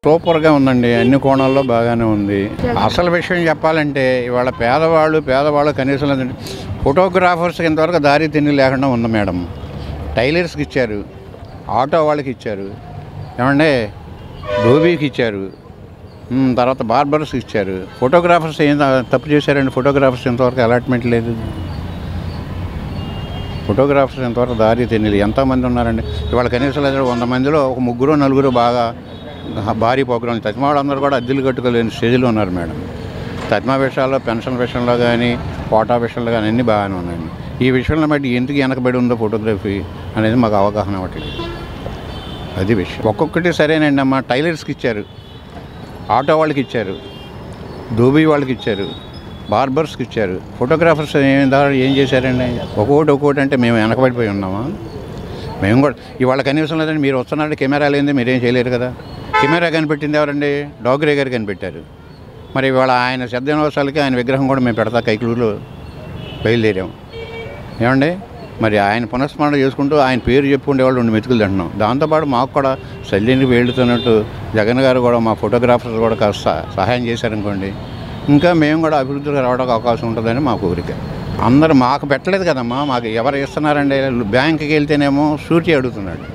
సూపర్గా ఉందండి అన్ని కోణాల్లో బాగానే ఉంది అసలు విషయం చెప్పాలంటే ఇవాళ పేదవాళ్ళు పేదవాళ్ళు కనీసం లేదంటే ఫోటోగ్రాఫర్స్కి ఇంతవరకు దారి తిండి లేకుండా ఉంది మేడం టైలర్స్కి ఇచ్చారు ఆటో వాళ్ళకి ఇచ్చారు ఏమంటే ధోబీకి ఇచ్చారు ఉమ్, తర్వాత బార్బర్స్కి ఇచ్చారు ఫోటోగ్రాఫర్స్ ఏం తప్పు చేశారండి ఫోటోగ్రాఫర్స్ ఇంతవరకు అలాట్మెంట్ లేదు ఫోటోగ్రాఫర్స్ ఇంతవరకు దారి తెలియదు ఎంతోమంది ఉన్నారండి ఇవాళ కనీసం లేదు వంద మందిలో ఒక ముగ్గురు నలుగురు బాగా భారీ ప్రోగ్రాం తజ్మా వాళ్ళందరూ కూడా అద్దెలు కట్టుకోలేని స్టేజ్లో ఉన్నారు మేడం తజ్మా విషయాల్లో పెన్షన్ విషయంలో కానీ కోటా విషయంలో కానీ అన్నీ బాగానే ఉన్నాయండి ఈ విషయంలో బట్టి ఎందుకు వెనకబడి ఉందో ఫోటోగ్రఫీ అనేది మాకు అవగాహన అవ్వట్లేదు అది విషయం ఒక్కొక్కటి సరేనండి అమ్మ టైలర్స్కి ఇచ్చారు ఆటో వాళ్ళకి ఇచ్చారు ధోబీ వాళ్ళకి ఇచ్చారు బార్బర్స్కి ఇచ్చారు ఫోటోగ్రాఫర్స్ ఏం దా- ఏం చేశారండి ఒక్కొక్కటి ఒక్కొక్కటి అంటే మేము వెనకబడిపోయి ఉన్నామా మేము కూడా ఇవాళ కనీసం లేదండి మీరు వస్తున్నారంటే కెమెరా లేనిది మీరేం చేయలేరు కదా కెమెరా కనిపెట్టింది ఎవరండి డాగ్రే గారు కనిపెట్టారు మరి ఇవాళ ఆయన శబ్ద దినోత్సవాలకి ఆయన విగ్రహం కూడా మేము పెడతా కైకులూరులో బయలుదేరాం ఏమండి మరి ఆయన పునఃస్మరణ చేసుకుంటూ ఆయన పేరు చెప్పుకుంటే వాళ్ళు రెండు మెతుకులు తింటున్నాం దాంతోపాటు మాకు కూడా శల్యానికి వేడుతున్నట్టు జగన్ గారు కూడా మా ఫోటోగ్రాఫర్స్ కూడా కాస్త సహాయం చేశారనుకోండి ఇంకా మేము కూడా అభివృద్ధికి రావడానికి అవకాశం ఉంటుందని మా కోరిక అందరూ మాకు పెట్టలేదు కదమ్మా మాకు ఎవరు ఇస్తున్నారండి బ్యాంకుకి వెళ్తేనేమో షూరిటీ అడుగుతున్నాడు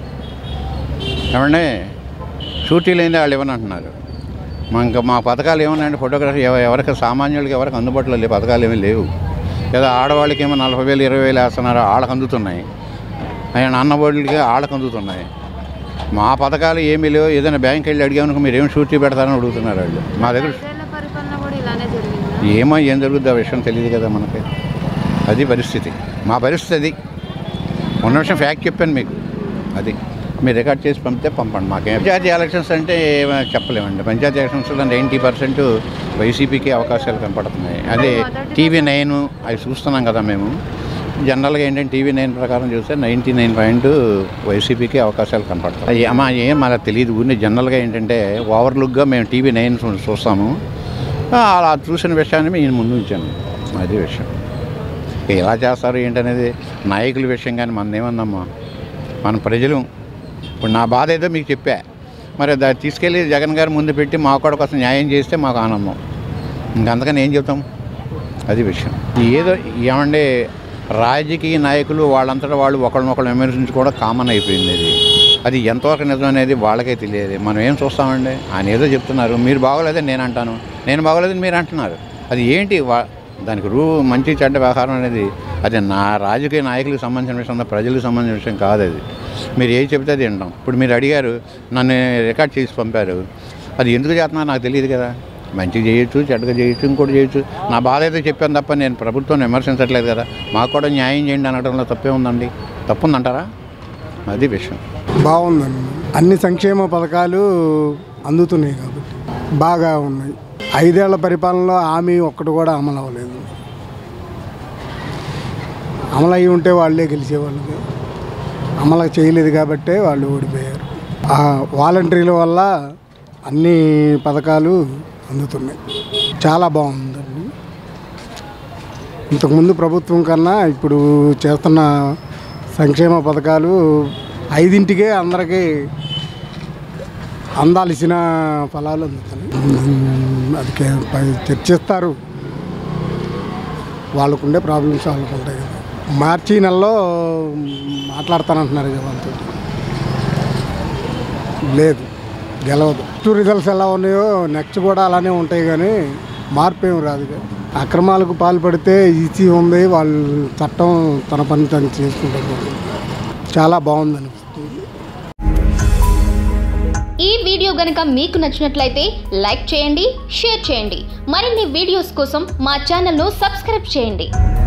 ఏమండి షూరిటీ లేని వాళ్ళు ఇవ్వనంటున్నారు మా ఇంకా మా పథకాలు ఏమన్నాయండి ఫోటోగ్రఫీ ఎవ- ఎవరికి సామాన్యులకి ఎవరికి అందుబాటులో లేవు పథకాలు ఏమీ లేవు ఏదో ఆడవాళ్ళకి ఏమో నలభై వేలు ఇరవై వేలు వేస్తున్నారు వాళ్ళకి అందుతున్నాయి ఆయన అన్నబోళ్ళకి వాళ్ళకి అందుతున్నాయి మా పథకాలు ఏమీ లేవు ఏదైనా బ్యాంక్ వెళ్ళి అడిగామనుకో మీరు ఏం షూరిటీ పెడతారని అడుగుతున్నారు వాళ్ళు మా దగ్గర ఐదేళ్ల పరిపాలన కూడా ఇలానే జరిగిందా ఏమో ఏం జరుగుద్ది ఆ విషయం తెలియదు కదా మనకి అది పరిస్థితి మా పరిస్థితి అది ఉన్న విషయం ఫ్యాక్ట్ చెప్పాను మీకు అది మీరు రికార్డ్ చేసి పంపితే పంపండి మాకేం పంచాయతీ ఎలక్షన్స్ అంటే ఏమీ చెప్పలేమండి పంచాయతీ ఎలక్షన్స్లో నైంటీ పర్సెంట్ వైసీపీకి అవకాశాలు కనపడుతున్నాయి అదే టీవీ నైన్ అవి చూస్తున్నాం కదా మేము జనరల్గా ఏంటంటే టీవీ నైన్ ప్రకారం చూస్తే నైంటీ నైన్ పాయింట్ వైసీపీకి అవకాశాలు కనపడతాయి అయ్యి అమ్మా ఏం మనకు తెలియదు ఊరిని జనరల్గా ఏంటంటే ఓవర్లుక్గా మేము టీవీ నైన్ చూ- చూస్తాము ఆ, అలా చూసిన విషయాన్ని నేను ముందు ఉంచాను అది విషయం ఎలా చేస్తారు ఏంటనేది నాయకుల విషయం కానీ మనదేమన్నామ్మా మన ప్రజలు ఇప్పుడు నా బాధ ఏదో మీకు చెప్పా మరి దాన్ని తీసుకెళ్ళి జగన్ గారు ముందు పెట్టి మా కూడా కోసం న్యాయం చేస్తే మాకు ఆనందం ఇంకంతకని ఏం చెప్తాం అది విషయం ఏదో ఏమంటే రాజకీయ నాయకులు వాళ్ళంతటా వాళ్ళు ఒకళ్ళనొకళ్ళు విమర్శించుకోవడం కామన్ అయిపోయింది అది అది ఎంతవరకు నిజం అనేది వాళ్ళకే తెలియదు మనం ఏం చూస్తామండి ఆయన ఏదో చెప్తున్నారు మీరు బాగోలేదని నేను అంటాను నేను బాగోలేదని మీరు అంటున్నారు అది ఏంటి వా దానికి రూ మంచి చెడ్డ వ్యవహారం అనేది అది నా రాజకీయ నాయకులకు సంబంధించిన విషయం ప్రజలకు సంబంధించిన విషయం కాదు అది మీరు ఏది చెబితే అది వింటాం ఇప్పుడు మీరు అడిగారు నన్ను రికార్డ్ చేసి పంపారు అది ఎందుకు చేస్తున్నారు నాకు తెలియదు కదా మంచిగా చేయొచ్చు చెడ్డగా చేయొచ్చు ఇంకోటి చేయొచ్చు నా బాధ అయితే చెప్పాను తప్ప నేను ప్రభుత్వం విమర్శించట్లేదు కదా మాకు కూడా న్యాయం చేయండి అనడంలో తప్పే ఉందండి తప్పుందంటారా అది విషయం బాగుందండి అన్ని సంక్షేమ పథకాలు అందుతున్నాయి కాబట్టి బాగా ఉన్నాయి ఐదేళ్ల పరిపాలనలో హామీ ఒక్కటి కూడా అమలు అవ్వలేదు అమలు అయి ఉంటే వాళ్ళే గెలిచేవాళ్ళు అమలు చేయలేదు కాబట్టే వాళ్ళు ఓడిపోయారు ఆ వాలంటీర్ల వల్ల అన్ని పథకాలు అందుతున్నాయి చాలా బాగుందండి ఇంతకుముందు ప్రభుత్వం కన్నా ఇప్పుడు చేస్తున్న సంక్షేమ పథకాలు ఐదింటికే అందరికీ అందాల్సిన ఫలాలు అందుతున్నాయి ఉమ్, అది కే- పై- చర్చిస్తారు వాళ్ళకుండే ప్రాబ్లమ్స్ వాళ్ళకు ఉంటాయి కదా మార్చి నెలలో మాట్లాడతానంటున్నారు కదా వాళ్ళతో లేదు గెలవదు టూ రిజల్ట్స్ ఎలా ఉన్నాయో నెక్స్ట్ కూడా అలానే ఉంటాయి కానీ మార్పు ఏం రాదు కదా. అక్రమాలకు పాల్పడితే ఈసీ ఉంది వాళ్ళు చట్టం తన పని తను చేసుకుంటారు చాలా బాగుందని ఈ వీడియో గనక మీకు నచ్చినట్లయితే లైక్ చేయండి షేర్ చేయండి మరిన్ని వీడియోస్ కోసం మా ఛానల్ను సబ్స్క్రైబ్ చేయండి